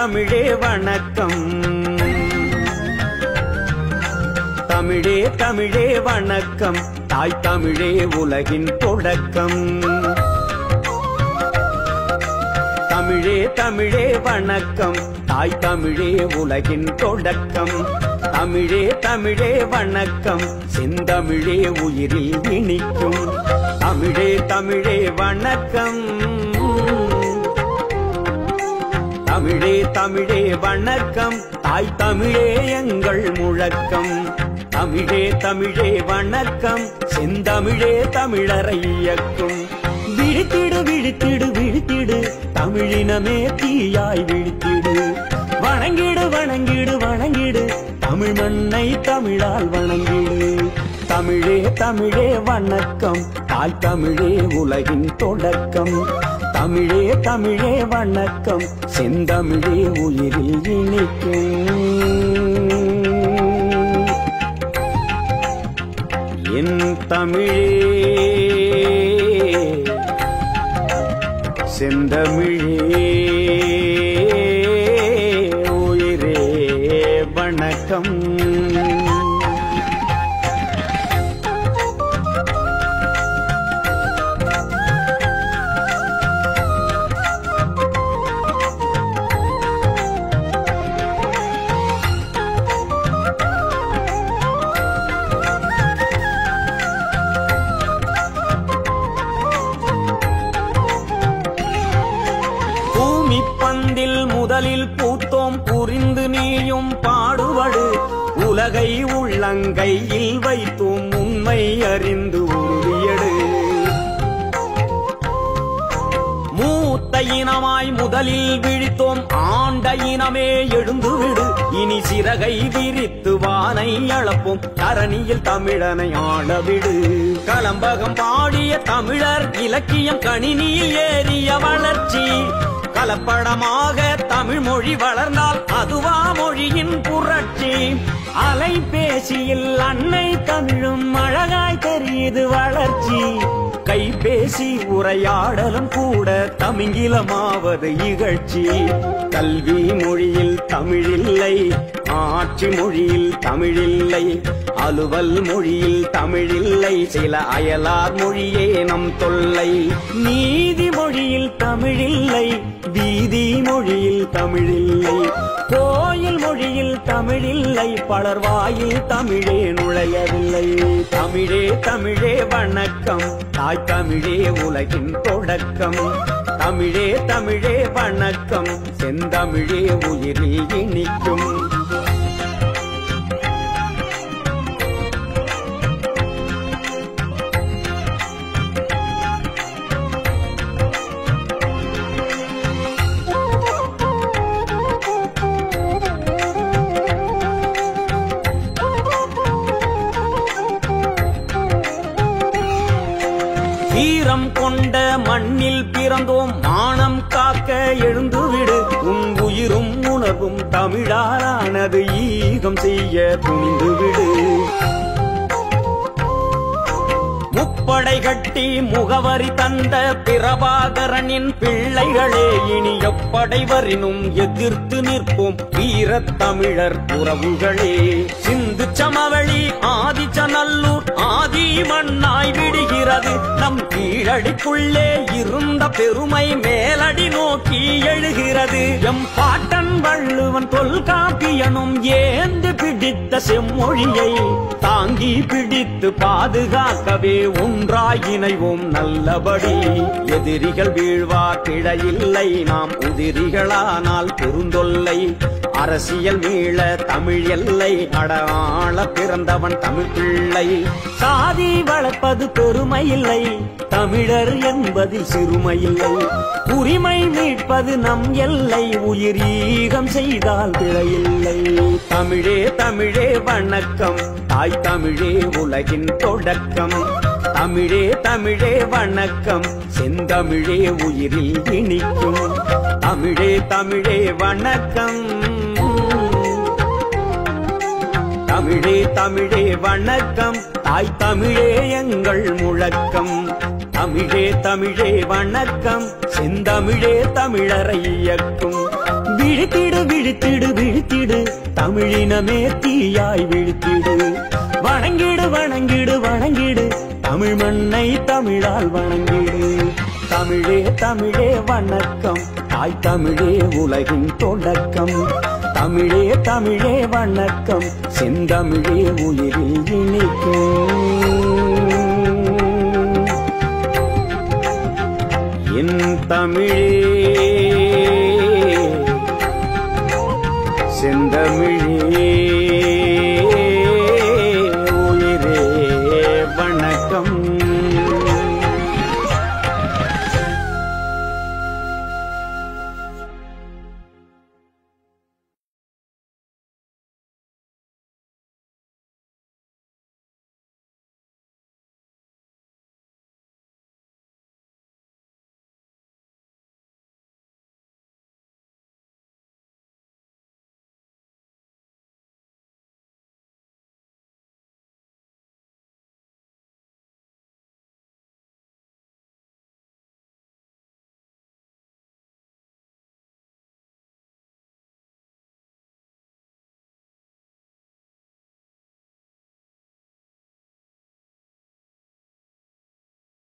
தமிழே வணக்கம் தமிழே தமிழே வணக்கம் தாய் தமிழே உலகின் தொடக்கம் தமிழே தமிழே வணக்கம் தாய் தமிழே உலகின் தொடக்கம் தமிழே தமிழே வணக்கம் செந்தமிழே உயிரில் இனிக்கும் தமிழே தமிழே வணக்கம் தமிழே தமிழே வணக்கம் தாய் தமிழே எங்கள் முழக்கம் தமிழே தமிழே வணக்கம் செந்தமிழே தமிழரை இயக்கும் விழித்திடு விழித்திடு விழித்திடு தமிழினமே தீயாய் விழித்திடு வணங்கிடு வணங்கிடு வணங்கிடு தமிழ் மண்ணை தமிழால் வணங்கிடு தமிழே தமிழே வணக்கம் தாய் தமிழே உலகின் தொடக்கம் தமிழே தமிழே வணக்கம் செந்தமிழே உயிரில் இனிக்கும் என் தமிழே செந்தமிழே உயிரே வணக்கம் பூமி பந்தில் முதலில் பூத்தோம் புரிந்து நீயும் பாடுபடு உலகை உள்ளங்கையில் வைத்தோம் உண்மை அறிந்து உறுதியடு மூத்த இனமாய் முதலில் விழித்தோம் ஆண்ட இனமே எழுந்துவிடு இனி சிறகை விரித்து வானை அளப்போம் தரணியில் தமிழனை ஆளவிடு கலம்பகம் பாடிய தமிழர் இலக்கியம் கணினியில் ஏறிய வளர்ச்சி கலப்படமாக தமிழ் மொழி வளர்ந்தால் அதுவா மொழியின் புரட்சி அலைபேசியில் அன்னை தமிழும் அழகாய் தெரியுது வளர்ச்சி கைபேசி உரையாடலும் கூட தமிங்கிலமாவது இகழ்ச்சி கல்வி மொழியில் தமிழில்லை ஆட்சி மொழியில் தமிழில்லை அலுவல் மொழியில் தமிழில்லை சில அயலார் மொழியே நம் தொல்லை நீதி மொழியில் தமிழில்லை வீதி மொழியில் தமிழில்லை கோயில் மொழியில் தமிழில்லை பலர் வாயில் தமிழே நுழையவில்லை தமிழே தமிழே வணக்கம் தாய் தமிழே உலகின் தொடக்கம் தமிழே தமிழே வணக்கம் செந்தமிழே உயிரில் இனிக்கும் வீரம் கொண்ட மண்ணில் பிறந்தோம் மானம் காக்க எழுந்துவிடு உன் உயிரும் உணர்வும் தமிழாலானது ஈகம் செய்ய துணிந்துவிடு முப்படை கட்டி முகவரி தந்த பிரபாகரனின் பிள்ளைகளே இனி எப்படை வரினும் எதிர்த்து நிற்போம் வீரத் தமிழர் உறவுகளே சிந்து சமவெளி ஆதிச்சநல்லூர் ஆதி மண்ணாய் விடுகிறது நம் கீழடிக்குள்ளே இருந்த பெருமை மேலடி நோக்கி எழுகிறது எம் பாட்டன் வள்ளுவன் தொல்காப்பியனும் ஏந்து பிடித்த செம்மொழியை தாங்கி பிடித்து பாதுகாக்கவே ஒன்றாய் இணைவோம் நல்லபடி எதிரிகள் வீழ்வார் கிடையில்லை நாம் உதிரிகளானால் பெருந்தொல்லை அரசியல் மீள தமிழ் எல்லை அடாள பிறந்தவன் தமிழ் பிள்ளை சாதி வளர்ப்பது பெருமை இல்லை தமிழர் என்பதில் சிறுமை இல்லை உரிமை மீட்பது நம் எல்லை உயிர் ஈகம் செய்தால் பிழையில்லை தமிழே தமிழே வணக்கம் தாய் தமிழே உலகின் தொடக்கம் தமிழே தமிழே வணக்கம் செந்தமிழே உயிரில் இனிக்கும் தமிழே தமிழே வணக்கம் தமிழே தமிழே வணக்கம் தாய் தமிழே எங்கள் முழக்கம் தமிழே தமிழே வணக்கம் செந்தமிழே தமிழரை இயக்கும் விழித்திடு விழித்திடு விழித்திடு தமிழினமே தீயாய் விழித்திடு வணங்கிடு வணங்கிடு வணங்கிடு தமிழ் மண்ணை தமிழால் வணங்கிடு தமிழே தமிழே வணக்கம் தாய் தமிழே உலகின் தொடக்கம் தமிழே தமிழே வணக்கம் செந்தமிழே உயிரில் இனிக்கும் என் தமிழே செந்தமிழே